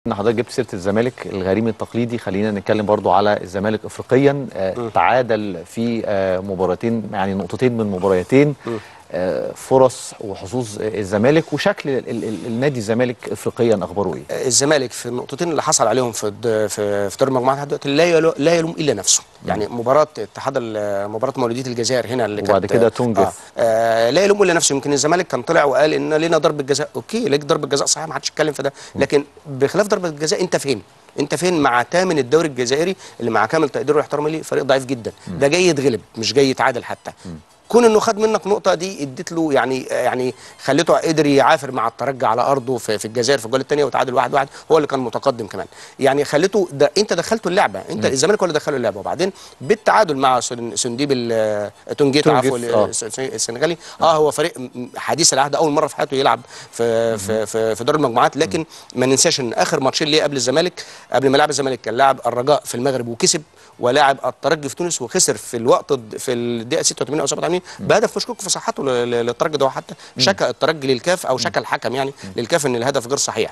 ان حضرتك جبت سيره الزمالك الغريم التقليدي خلينا نتكلم برضو على الزمالك افريقيا آه تعادل في آه مباراتين يعني نقطتين من مباراتين آه فرص وحظوظ الزمالك وشكل ال ال النادي الزمالك افريقيا اخباره ايه؟ الزمالك في النقطتين اللي حصل عليهم في الد- في في دور المجموعات لحد دلوقتي لا يلو- لا يلوم الا نفسه يعني مباراه اتحاد ال- مباراه مولوديه الجزائر هنا اللي وبعد كانت كده تونجز. آه آه لا يلوم الا نفسه يمكن الزمالك كان طلع وقال ان لينا ضربه جزاء اوكي ليك ضربه جزاء صحيح ما حدش اتكلم في ده لكن بخلاف ضربه الجزاء انت فين انت فين مع تامن الدوري الجزائري اللي مع كامل تقديره واحترامي ليه فريق ضعيف جدا ده جاي يتغلب مش جاي يتعادل حتى كون انه خد منك نقطه دي اديت له يعني يعني خليته قدر يعافر مع الترجي على ارضه في, في الجزائر في الجوله الثانيه وتعادل واحد واحد هو اللي كان متقدم كمان يعني خليته ده انت دخلته اللعبه انت الزمالك هو اللي دخله اللعبه وبعدين بالتعادل مع سن- سنديب ال- تونجيت تونجيت، عفوا آه. الس- الس- السنغالي اه هو فريق م- حديث العهد اول مره في حياته يلعب في في في, في دور المجموعات لكن ما ننساش ان اخر ماتشين ليه قبل الزمالك قبل ما لعب الزمالك كان لاعب الرجاء في المغرب وكسب ولاعب الترجي في تونس وخسر في الوقت الد- في الدقيقه 86 او 87 بهدف مشكوك في صحته ل- ل- للترجي ده هو حتى شكى الترجي للكاف او شكى الحكم يعني للكاف ان الهدف غير صحيح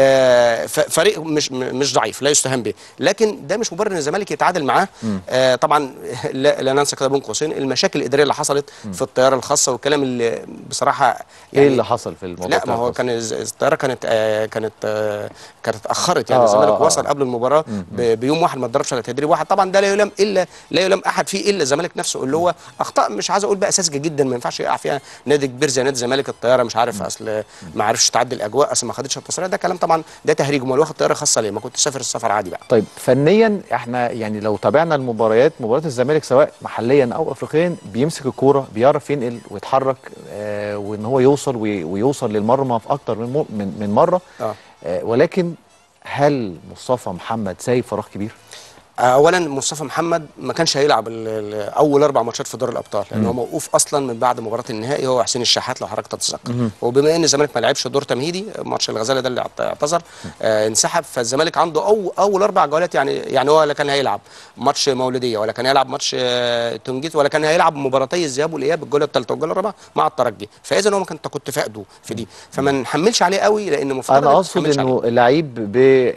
آه ف- فريق مش م- مش ضعيف لا يستهان به لكن ده مش مبرر ان الزمالك يتعادل معاه آه طبعا لا, لا ننسى كده بين قوسين المشاكل الاداريه اللي حصلت في الطياره الخاصه والكلام اللي بصراحه ايه اللي حصل في الموضوع لا بتاع ما هو الخاص؟ كان الز- الطياره كانت آه كانت آه كانت اتاخرت يعني آه، الزمالك آه، آه. وصل قبل المباراه ب- بيوم واحد ما اتدربش على تدريب واحد طبعا ده لا يلام الا لا يلام احد فيه الا الزمالك نفسه اللي هو اخطاء مش عايز اقول بقى ساذجه جدا ما ينفعش يقع فيها نادي كبير زي نادي الزمالك الطياره مش عارف اصل ما عرفش تعدي الاجواء اصل ما خدتش التصريح ده كلام طبعا ده تهريج امال واخد طياره خاصه ليه ما كنت سافر السفر عادي بقى طيب فنيا احنا يعني لو تابعنا المباريات مباريات الزمالك سواء محليا او افريقيا بيمسك الكوره بيعرف ينقل ويتحرك آه وان هو يوصل وي- ويوصل للمرمى في اكتر من مر- من, من مره آه. آه ولكن هل مصطفى محمد سايب فراغ كبير؟ اولا مصطفى محمد ما كانش هيلعب ال- ال- اول اربع ماتشات في دور الابطال لان هو موقوف اصلا من بعد مباراه النهائي هو حسين الشحات لو حضرتك تتذكر وبما ان الزمالك ما لعبش دور تمهيدي ماتش الغزاله ده اللي اعت- اعتذر آه انسحب فالزمالك عنده أو اول اربع جولات يعني يعني هو لا كان هيلعب ماتش مولوديه ولا كان هيلعب ماتش آه تونجيت ولا كان هيلعب مباراتي الذهاب والاياب الجوله الثالثه والجوله الرابعه مع الترجي فاذا هو ما كنت كنت فاقده في دي فما نحملش عليه قوي لان مفترض انا إنك اقصد تحملش عليه. انه لعيب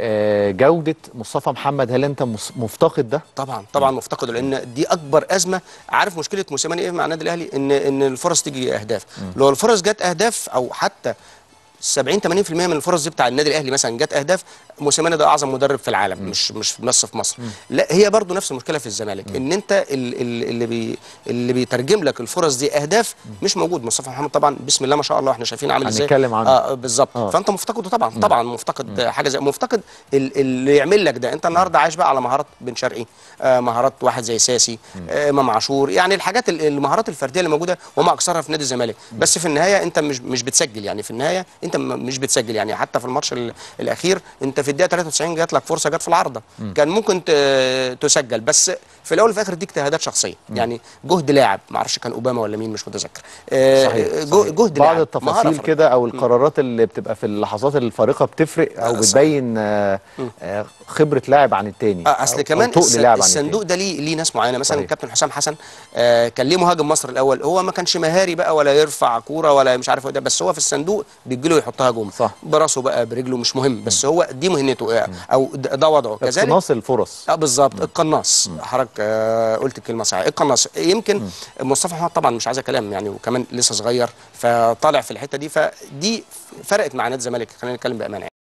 بجوده مصطفى محمد هل انت مس- مفتقد ده؟ طبعا طبعا مفتقده لان دي اكبر ازمه عارف مشكله موسيماني ايه مع النادي الاهلي ان ان الفرص تيجي اهداف لو الفرص جت اهداف او حتى 70 80% من الفرص دي بتاع النادي الاهلي مثلا جت اهداف موسيماني ده اعظم مدرب في العالم مش مش بس في مصر لا هي برضو نفس المشكله في الزمالك ان انت ال- ال- اللي بي اللي بيترجم لك الفرص دي اهداف مش موجود مصطفى محمد طبعا بسم الله ما شاء الله احنا شايفين عامل ازاي هنتكلم عنه. اه بالظبط آه. فانت مفتقده طبعا طبعا مفتقد حاجه زي مفتقد ال- اللي يعمل لك ده انت النهارده عايش بقى على مهارات بن شرقي آه مهارات واحد زي ساسي آه امام عاشور يعني الحاجات ال- المهارات الفرديه اللي موجوده وما اكثرها في نادي الزمالك بس في النهايه انت مش مش بتسجل يعني في النهايه انت م- مش بتسجل يعني حتى في الماتش ال- الاخير انت في الدقيقه 93 جات لك فرصه جت في العارضه كان ممكن ت- تسجل بس في الاول وفي الاخر دي اجتهادات شخصيه يعني جهد لاعب ما اعرفش كان اوباما ولا مين مش متذكر آه صحيح, جو- صحيح. جهد بعض لاعب مهارة التفاصيل فردية. كده او القرارات اللي بتبقى في اللحظات الفارقه بتفرق او آه، صح. بتبين آه، آه، خبره لاعب عن التاني اه اصل أو- أو كمان تقل الس- لاعب عن الصندوق التاني. ده ليه ليه ناس معينه مثلا صحيح. الكابتن حسام حسن آه كان ليه مهاجم مصر الاول هو ما كانش مهاري بقى ولا يرفع كوره ولا مش عارف ايه ده بس هو في الصندوق بيجي له يحطها جون صح. براسه بقى برجله مش مهم بس هو دي مهنته آه، او ده ده وضعه كذلك اقتناص الفرص اه بالظبط القناص حضرتك آه قلت الكلمه صحيحه القناص يمكن مصطفى محمد طبعا مش عايز كلام يعني وكمان لسه صغير فطالع في الحته دي فدي فرقت مع نادي الزمالك خلينا نتكلم بامانه يعني.